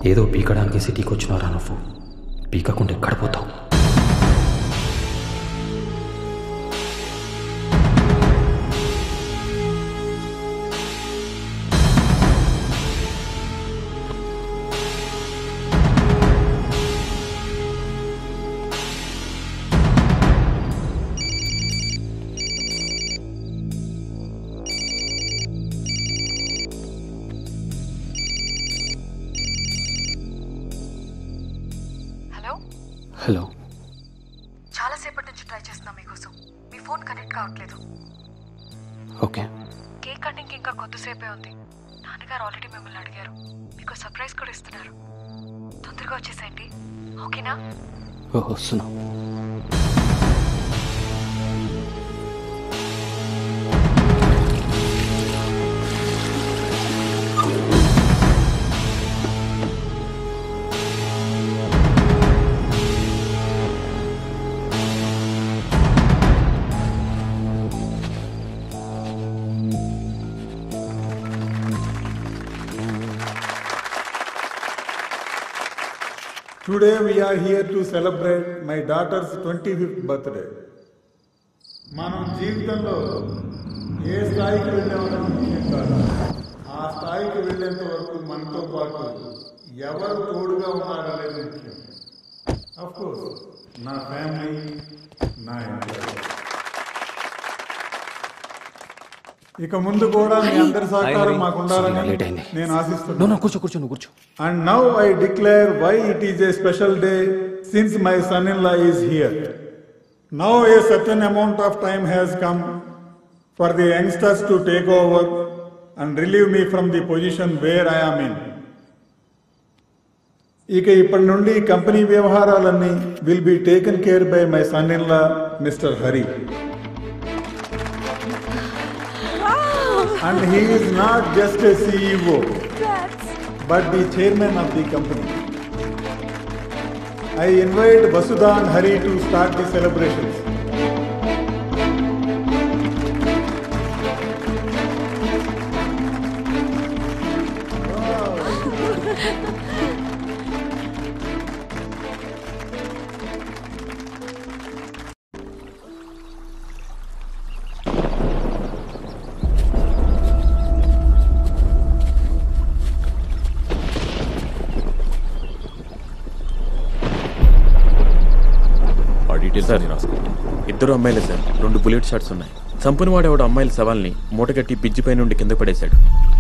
ఏదో పీకడానికి సిటీకి వచ్చినారా నువ్వు పీకకుండా ఎక్కడ పోతావు హలో హలో చాలాసేపటి నుంచి ట్రై చేస్తున్నా మీకోసం మీ ఫోన్ కనెక్ట్ కావట్లేదు ఓకే కేక్ కటింగ్ ఇంకా కొద్దిసేపే ఉంది నాన్నగారు ఆల్రెడీ మిమ్మల్ని అడిగారు మీకు సర్ప్రైజ్ కూడా ఇస్తున్నారు తొందరగా వచ్చేసేయండి ఓకేనా ఓ వస్తున్నా Today we are here to celebrate my daughter's 25th birthday. మనం జీవితంలో ఏ స్థాయికి వెళ్ళామన్నది ముఖ్యం కాదు ఆ స్థాయికి వెళ్ళేంత వరకు మనతో పాటు ఎవరు తోడుగా ఉన్నారనేది ముఖ్యం అఫ్ కోర్స్ నా ఫ్యామిలీ నా ఎంప్లాయీ ఇక ముందు కూడా మీ అందరి సహకారం మాకు ఉండాలని Sorry, late అయింది. నేను నో ఆశిస్తున్నాను నో కూర్చో కూర్చో నువ్వు కూర్చో And now I declare why it is a special day since my son in law is here. Now a certain amount of time has come for the youngsters to take over and relieve me from the position where I am in. ఇక ఇప్పటి నుండి company వ్యవహారాలన్నీ will be taken care by my son in law mister Hari and he is not just a CEO but the chairman of the company. I invite Vasudha and Hari to start the celebrations. ఆ details అన్ని రాసుకోండి ఇద్దరు అమ్మాయిలే sir రెండు bullet shots ఉన్నాయి చంపిన వాడేవాడు అమ్మాయిల సవాల్ని మూటగట్టి బిజ్జిపై నుండి కింద పడేశాడు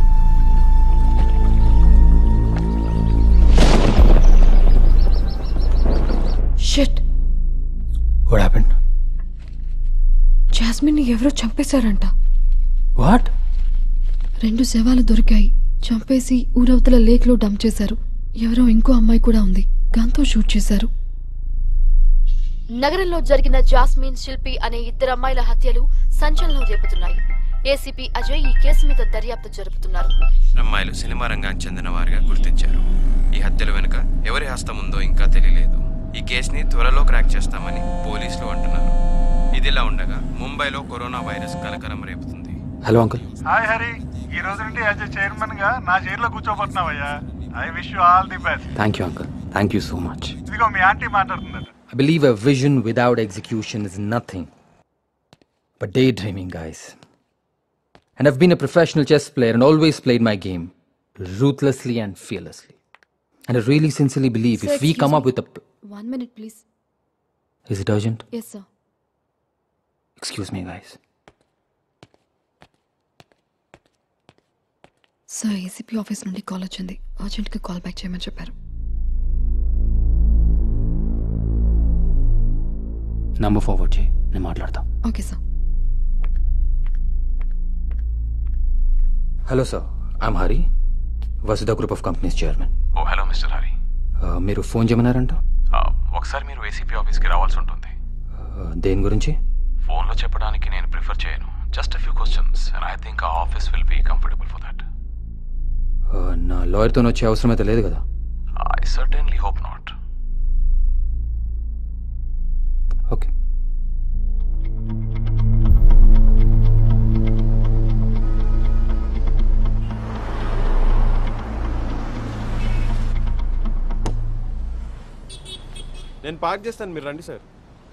షిట్ వాట్ హ్యాపెండ్ జాస్మిన్ ఎవరో చంపేశారంట వాట్ రెండు శవాలు దొరికాయి చంపేసి ఊరవతల లేక్లో డంప్ చేశారు ఎవరో ఇంకో అమ్మాయి కూడా ఉంది గన్తో షూట్ చేశారు నగరంలో జరిగిన జాస్మిన్ శిల్పి అనే ఇద్దరు అమ్మాయిల హత్యలు సంచలనం రేపుతున్నాయి ఏసీపీ అజయ్ ఈ కేసు మీద దర్యాప్తు జరుపుతున్నారు అమ్మాయిలు సినిమా రంగానికి చెందిన వారిగా గుర్తించారు ఈ హత్యల వెనుక ఎవరి హస్తం ఉందో ఇంకా తెలియలేదు ఈ కేసుని త్వరలో క్రాక్ చేస్తామని పోలీసులు అంటున్నారు ఇదిలా ఉండగా ముంబైలో కరోనా వైరస్ కలకలం రేపుతుంది హలో అంకుల్ హాయ్ హరి ఈ రోజు నుండి యాజ్ చైర్మన్ గా నా చైర్లో కూర్చోబోతున్నావయ్యా I wish you all the best thank you uncle thank you so much ఇదిగో మీ ఆంటీ మాట్లాడుతుందట I believe a vision without execution is nothing but daydreaming, guys. And I've been a professional chess player and always played my game ruthlessly and fearlessly. And I really sincerely believe if we come up with a. p- one minute please Is it urgent? Yes sir Excuse me, guys. Sir ACP office నుండి call వచ్చింది అర్జెంట్గా call back చేయమని చెప్పారు number forward చేయి నేను మాట్లాడతా okay sir hello sir I'm Hari Vasudha group of companies chairman ఓ hello mister Hari మీరు ఫోన్ చేయమన్నారంట ఆ, ఒకసారి మీరు ఏసీపీ ఆఫీస్కి రావాల్సి ఉంటుంది Uh, దేని గురించి ఫోన్లో చెప్పడానికి నేను ప్రిఫర్ చేయను just few questions and I think ఆ office will be comfortable for that Uh, నా లాయర్తో వచ్చే అవసరం అయితే లేదు కదా I certainly hope not okay నేను పార్క్ చేస్తాను మీరు రండి సార్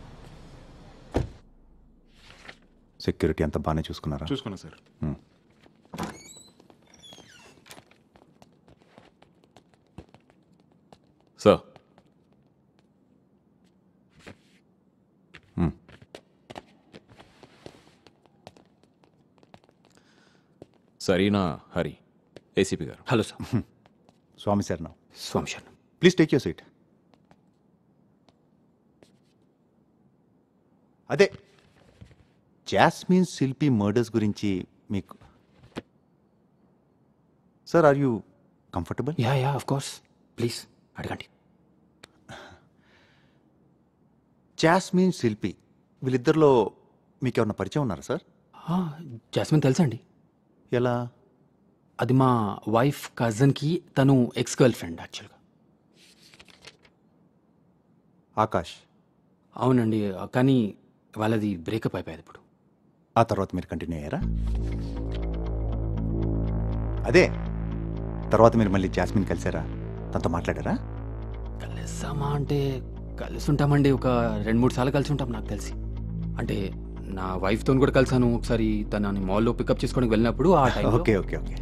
సెక్యూరిటీ అంతా బాగానే చూసుకున్నారా చూసుకున్నా సార్ సార్ సరీనా హరి ఏసీపీ గారు హలో సార్ స్వామి సార్ నా స్వామి శరణం ప్లీజ్ టేక్ యూర్ సీట్ అదే జాస్మిన్ శిల్పి మర్డర్స్ గురించి మీకు sir are you comfortable yeah yeah of course please అడగండి జాస్మిన్ శిల్పి వీళ్ళిద్దరిలో మీకు ఏమన్నా పరిచయం ఉన్నారా సార్ జాస్మిన్ తెలుసండి ఎలా అది మా వైఫ్ కజిన్కి తను ఎక్స్ గర్ల్ ఫ్రెండ్ యాక్చువల్గా ఆకాష్ అవునండి కానీ వాళ్ళది బ్రేకప్ అయిపోయేది ఇప్పుడు ఆ తర్వాత మీరు కంటిన్యూ అయ్యారా అదే తర్వాత మీరు మళ్ళీ జాస్మిన్ కలిసారా తనతో మాట్లాడారా కలిసామా అంటే కలిసి ఉంటామండి ఒక రెండు మూడు సార్లు కలిసి ఉంటాం నాకు తెలిసి అంటే నా వైఫ్తో కూడా కలిసాను ఒకసారి తనని మాల్లో పికప్ చేసుకోవడానికి వెళ్ళినప్పుడు ఆ time okay okay okay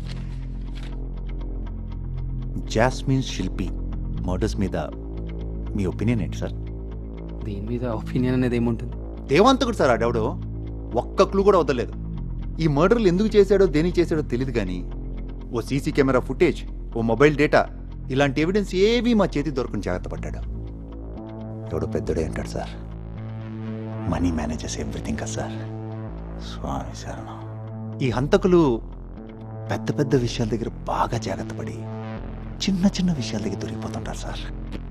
Jasmine Shilpi murders మీద మీ ఒపీనియన్ ఏంటి సార్ దీని మీద ఒపీనియన్ అనేది ఏముంటుంది దేవాంతకుడు సార్ ఆ డౌడు ఒక్క క్లూ కూడా వదలలేదు ఈ మర్డర్లు ఎందుకు చేశాడో దేనికి చేశాడో తెలియదు కానీ ఓ సీసీ కెమెరా ఫుటేజ్ ఓ మొబైల్ డేటా ఇలాంటి ఎవిడెన్స్ ఏవి మా చేతి దొరకని జాగ్రత్త పడ్డాడు ఎవడో పెద్దడే అంటాడు సార్ మనీ మేనేజెస్ ఎవ్రీథింగ్ కదా సార్ స్వామి శరణం ఈ హంతకులు పెద్ద పెద్ద విషయాల దగ్గర బాగా జాగ్రత్త పడి చిన్న చిన్న విషయాల దగ్గర దొరికిపోతుంటారు సార్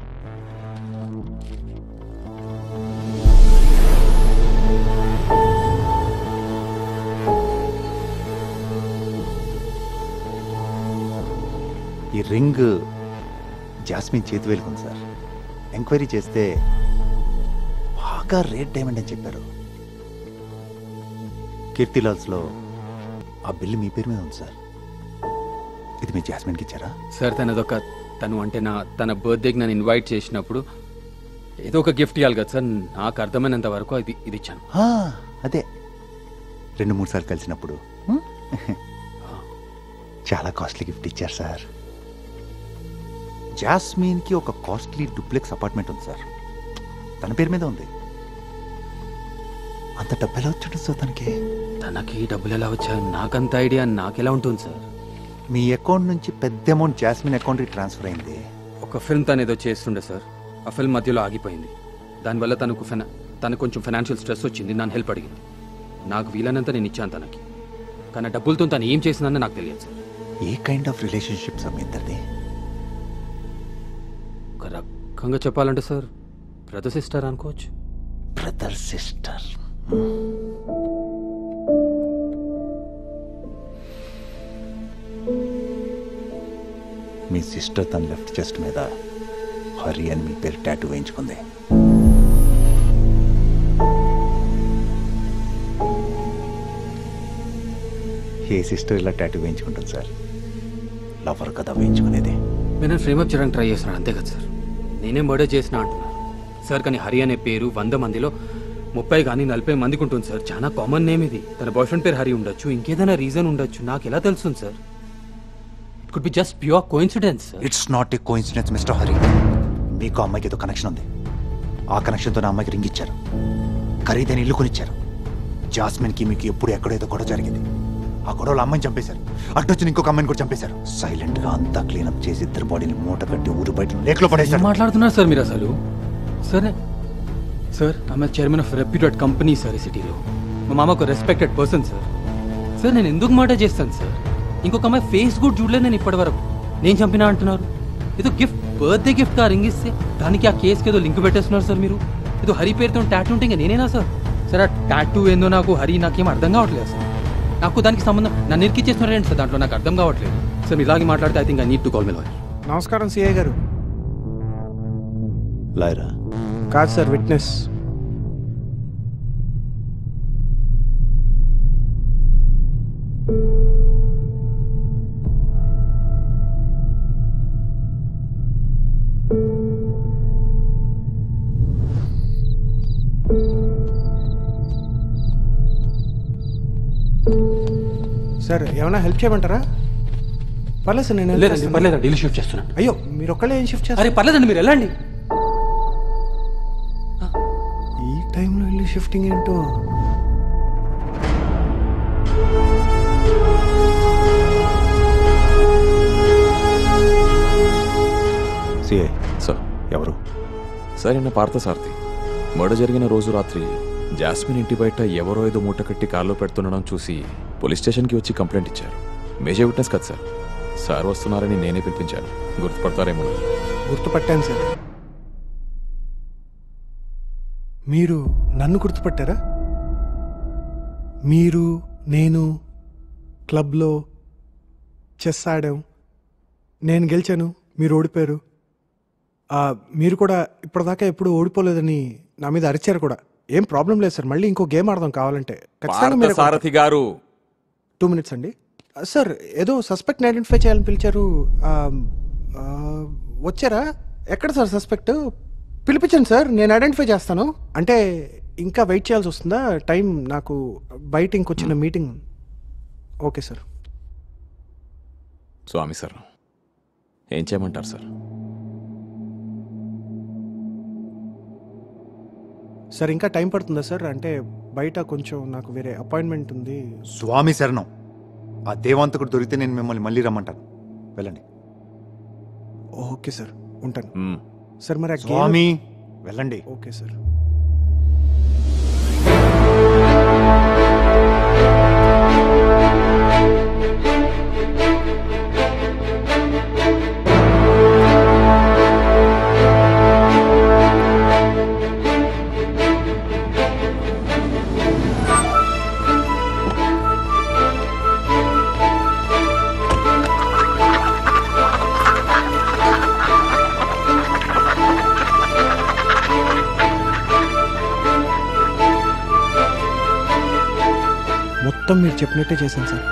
ఈ రింగ్ జాస్మిన్ చేతి వేలుకుంది సార్ ఎంక్వైరీ చేస్తే బాగా రేట్ డైమండ్ అని చెప్పారు కీర్తిలాల్స్లో ఆ బిల్లు మీ పేరు మీద ఉంది సార్ ఇది మీ జాస్మిన్కి ఇచ్చారా సార్ తనదొక తను అంటే నా తన బర్త్డేకి నన్ను ఇన్వైట్ చేసినప్పుడు ఏదో ఒక గిఫ్ట్ ఇవ్వాలి కదా సార్ నాకు అర్థమైనంత వరకు ఇది ఇది ఇచ్చాను ఆ, అదే రెండు మూడు సార్లు కలిసినప్పుడు హ్మ్? చాలా కాస్ట్లీ గిఫ్ట్ ఇచ్చారు సార్ జాస్మిన్కి ఒక కాస్ట్లీ డూప్లెక్స్ అపార్ట్మెంట్ ఉంది సార్ తన పేరు మీద ఉంది అంత డబ్బు ఎలా వచ్చాడు సార్ తనకి తనకి డబ్బులు ఎలా వచ్చాయి నాకంత ఐడియా నాకెలా ఉంటుంది సార్ మీ అకౌంట్ నుంచి పెద్ద అమౌంట్ జాస్మిన్ అకౌంట్కి ట్రాన్స్ఫర్ అయింది ఒక ఫిల్మ్ తను ఏదో చేస్తుండే సార్ ఆ ఫిల్మ్ మధ్యలో ఆగిపోయింది దానివల్ల తనకు ఫినా తనకు కొంచెం ఫైనాన్షియల్ స్ట్రెస్ వచ్చింది నన్ను హెల్ప్ అడిగింది నాకు వీలైనంత నేను ఇచ్చాను తనకి కానీ ఆ డబ్బులతో తను ఏం చేసిందని నాకు తెలియదు sir a kind of relationship మీ ఇద్దరిది ఒక రకంగా చెప్పాలంటే సార్ బ్రదర్ సిస్టర్ అనుకోవచ్చు బ్రదర్ సిస్టర్ మీ సిస్టర్ తన లెఫ్ట్ చెస్ట్ మీద హరి అని మీ పేరు టాటూ వేయించుకుంది ఏ సిస్టర్ ఇలా టాటూ వేయించుకుంటుంది సార్ లవర్ కదా వేయించుకునేది నేను ఫ్రేమ్ అప్ చేయడానికి ట్రై చేస్తున్నాను అంతే కదా సార్ నేనే మర్డర్ చేసిన అంటున్నారు సార్ కానీ హరి అనే పేరు వంద మందిలో ముప్పై కానీ నలభై మందికి ఉంటుంది సార్ చాలా కామన్ నేమ్ ఇది తన బాయ్ ఫ్రెండ్ పేరు హరి ఉండొచ్చు ఇంకేదైనా రీజన్ ఉండొచ్చు నాకు ఎలా తెలుస్తుంది sir it could be just pure coincidence sir it's not a coincidence mister Hari మీకు ఆ అమ్మాయికి ఏదో కనెక్షన్ ఉంది ఆ కనెక్షన్తో నా అమ్మాయికి రింగ్ ఇచ్చారు ఖరీదైన ఇల్లు కొనిచ్చారు జాస్మిన్కి మీకు ఎప్పుడు ఎక్కడో ఏదో గొడవ జరిగింది ఆ గొడవలో అమ్మాయిని చంపేశారు అట్టొచ్చి ఇంకొక అమ్మాయిని కూడా చంపేశారు సైలెంట్ గా అంతా క్లీనప్ చేసి ఇద్దరు బాడీని మూట కట్టి ఊరు బయట లేఖలో ఏం పడేశారు మాట్లాడుతున్నారు సార్ మీరు అసలు సార్ సార్ ఆమె chairman of reputed company sir ఈ సిటీలో మా మామ ఒక రెస్పెక్టెడ్ పర్సన్ సార్ సార్ నేను ఎందుకు మాట చేస్తాను సార్ ఇంకొక అమ్మాయి ఫేస్ కూడా చూడలేదు నేను ఇప్పటి వరకు నేను చంపినా అంటున్నారు ఏదో గిఫ్ట్ బర్త్డే గిఫ్ట్ కా రింగ్ ఇస్తే దానికి ఆ కేసుకి ఏదో లింక్ పెట్టేస్తున్నారు సార్ మీరు ఏదో హరి పేరుతో టాటూ ఉంటే ఇంకా నేనేనా సార్ సార్ ఆ టాటూ ఏందో నాకు హరి నాకేం అర్థం కావట్లేదు సార్ నాకు దానికి సంబంధం నన్ను ఇరికిచ్చేస్తున్నారేంటి సార్ దాంట్లో నాకు అర్థం కావట్లేదు సార్ మీరు ఇలాగే మాట్లాడితే I think I need to call మీ లాయర్ నమస్కారం సిఐ గారు లాయరా కాదు సార్ విట్నెస్ సార్ ఏమైనా హెల్ప్ చేయమంటారా పర్లేదు సార్ నేను help లేదండి చేస్తాను. పర్లేదండి ఇల్లు షిఫ్ట్ చేస్తున్నా అయ్యో మీరు ఒక్కళ్ళే ఏం షిఫ్ట్ చేస్తారు అరే పర్లేదండి మీరు వెళ్ళండి ఈ టైంలో ఇల్లు షిఫ్టింగ్ ఏంటో సిఐ సార్ ఎవరు సార్ నిన్న పార్థసారథి మర్డర్ జరిగిన రోజు రాత్రి జాస్మిన్ ఇంటి బయట ఎవరో ఏదో మూట కట్టి కారులో పెడుతుండడం చూసి పోలీస్ స్టేషన్కి వచ్చి కంప్లైంట్ ఇచ్చారు మేజర్ విట్నెస్ కదా సార్ సార్ వస్తున్నారని నేనే పిలిపించాను గుర్తుపడతారేమో గుర్తుపట్టాను సార్ మీరు నన్ను గుర్తుపట్టారా మీరు నేను క్లబ్లో చెస్ ఆడాం నేను గెలిచాను మీరు ఓడిపోయారు ఆ, మీరు కూడా ఇప్పటిదాకా ఎప్పుడు ఓడిపోలేదని నా మీద అరిచారు కూడా ఏం ప్రాబ్లం లేదు సార్ మళ్ళీ ఇంకో గేమ్ ఆడదాం కావాలంటే ఖచ్చితంగా మీరే సారథి గారు టూ మినిట్స్ అండి ఆ, సార్ ఏదో సస్పెక్ట్ని ఐడెంటిఫై చేయాలని పిలిచారు ఆ, ఆ, వచ్చారా ఎక్కడ సార్ సస్పెక్ట్ పిలిపించండి సార్ నేను ఐడెంటిఫై చేస్తాను అంటే ఇంకా వెయిట్ చేయాల్సి వస్తుందా టైం నాకు బయట ఇంకొచ్చిన meeting okay sir Swami sir ఏం చేయమంటారు సార్ సార్ ఇంకా టైం పడుతుందా సార్ అంటే బయట కొంచెం నాకు వేరే అపాయింట్మెంట్ ఉంది స్వామి శరణం ఆ దేవాంతకుడు దొరికితే నేను మిమ్మల్ని మళ్ళీ రమ్మంటాను వెళ్ళండి ఓకే సార్ ఉంటాను మ్మ్. సార్ మరి ఆ game- స్వామి వెళ్ళండి ఓకే సార్ మొత్తం మీరు చెప్పినట్టే చేశాను sir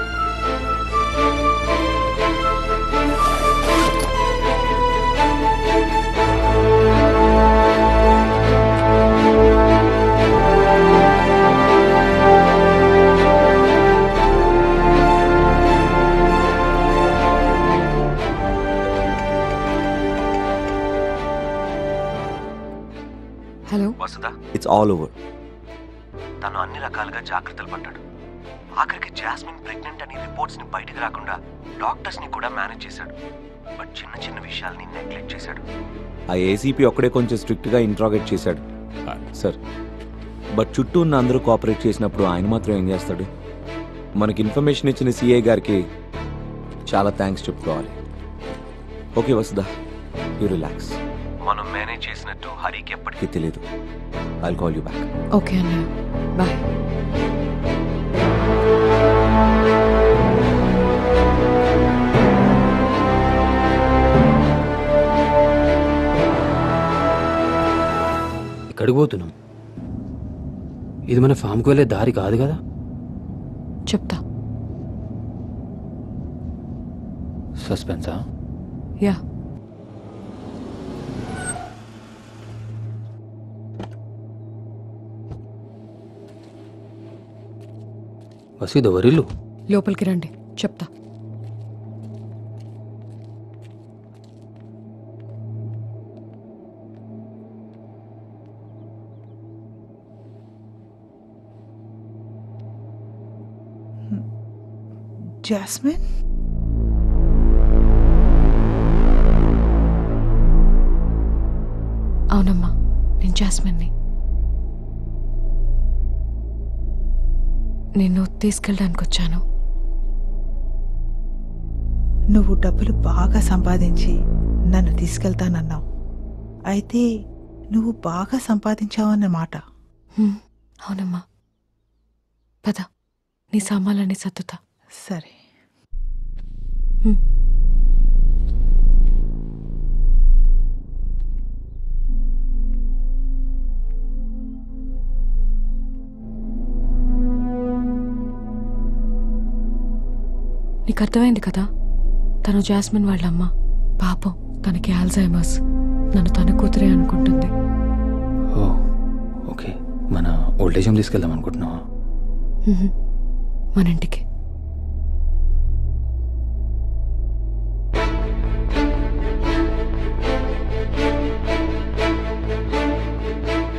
hello Vasudha it's all over తను అన్ని రకాలుగా జాగ్రత్తలు పడ్డాడు ఆఖరికి జాస్మిన్ ప్రెగ్నెంట్ అని రిపోర్ట్స్ ని బయటకు రాకుండా డాక్టర్స్ ని కూడా మేనేజ్ చేశాడు బట్ చిన్న చిన్న విషయాల్ని నెగ్లెక్ట్ చేశాడు ఆ ఏసీపీ ఒక్కడే కొంచెం స్ట్రిక్ట్గా ఇంట్రాగేట్ చేశాడు సార్ బట్ చుట్టూ ఉన్న అందరూ కోఆపరేట్ చేసినప్పుడు ఆయన మాత్రం ఏం చేస్తాడు మనకి ఇన్ఫర్మేషన్ ఇచ్చిన సిఐ గారికి చాలా థ్యాంక్స్ చెప్పుకోవాలి ఓకే వసుదా యూ రిలాక్స్ మనం మేనేజ్ చేసినట్టు హరికి ఎప్పటికీ ఎప్పటికీ తెలియదు I call you back okay అన్నయ్య బాయ్ ఎక్కడికి పోతున్నాం ఇది మన ఫామ్కి వెళ్ళే దారి కాదు కదా చెప్తా సస్పెన్సా యా వసీద్ ఎవరిల్లు లోపలికి రండి చెప్తా జాస్మిన్ అవునమ్మా నేను జాస్మిన్ని నిన్ను తీసుకెళ్ళడానికి వచ్చాను నువ్వు డబ్బులు బాగా సంపాదించి నన్ను తీసుకెళ్తానన్నావు అయితే నువ్వు బాగా సంపాదించావన్నమాట హ్మ్, అవునమ్మా పద నీ సామాన్లన్నీ సర్దుతా సరే హ్మ్. నీకు అర్థమైంది కదా తను జాస్మిన్ వాళ్ళమ్మ పాపం తనకి ఆల్జైమర్స్ నన్ను తన కూతురే అనుకుంటుంది ఓ ఓకే మన ఓల్డేజ్ హోమ్ తీసుకెళ్దాం అనుకుంటున్నావా హ్మ్. మన ఇంటికి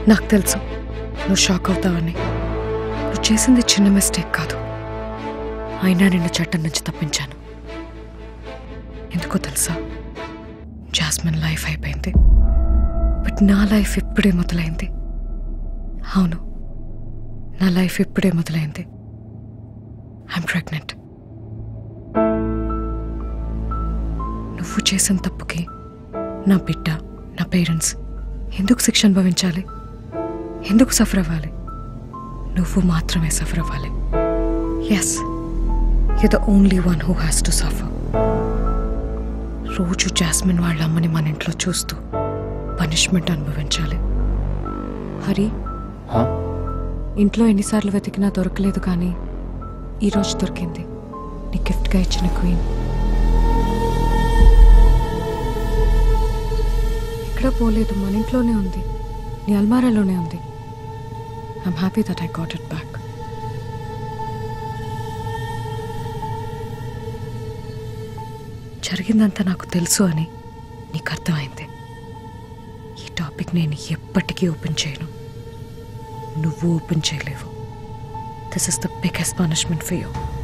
నాకు తెలుసు నువ్వు షాక్ అవుతావని నువ్వు చేసింది చిన్న మిస్టేక్ కాదు అయినా నిన్ను చట్టం నుంచి తప్పించాను ఎందుకో తెలుసా జాస్మిన్ లైఫ్ అయిపోయింది బట్ నా లైఫ్ ఇప్పుడే మొదలైంది అవును నా లైఫ్ ఇప్పుడే మొదలైంది ఐఎమ్ ప్రెగ్నెంట్ నువ్వు చేసిన తప్పుకి నా బిడ్డ నా పేరెంట్స్ ఎందుకు శిక్ష అనుభవించాలి ఎందుకు సఫర్ అవ్వాలి నువ్వు మాత్రమే సఫర్ అవ్వాలి yes you the only one who has to suffer రోజు జాస్మిన్ వాళ్ళ అమ్మని మన ఇంట్లో చూస్తూ పనిష్మెంట్ అనుభవించాలి హరి ఇంట్లో ఎన్నిసార్లు వెతికినా దొరకలేదు కానీ ఈరోజు దొరికింది నీ గిఫ్ట్గా ఇచ్చిన క్వీన్ ఎక్కడ పోలేదు మన ఇంట్లోనే ఉంది నీ అల్మారాలోనే ఉంది I'm happy that I got it back జరిగిందంతా నాకు తెలుసు అని నీకు అర్థమైంది ఈ టాపిక్ నేను ఎప్పటికీ ఓపెన్ చేయను నువ్వు ఓపెన్ చేయలేవు this is the biggest punishment for you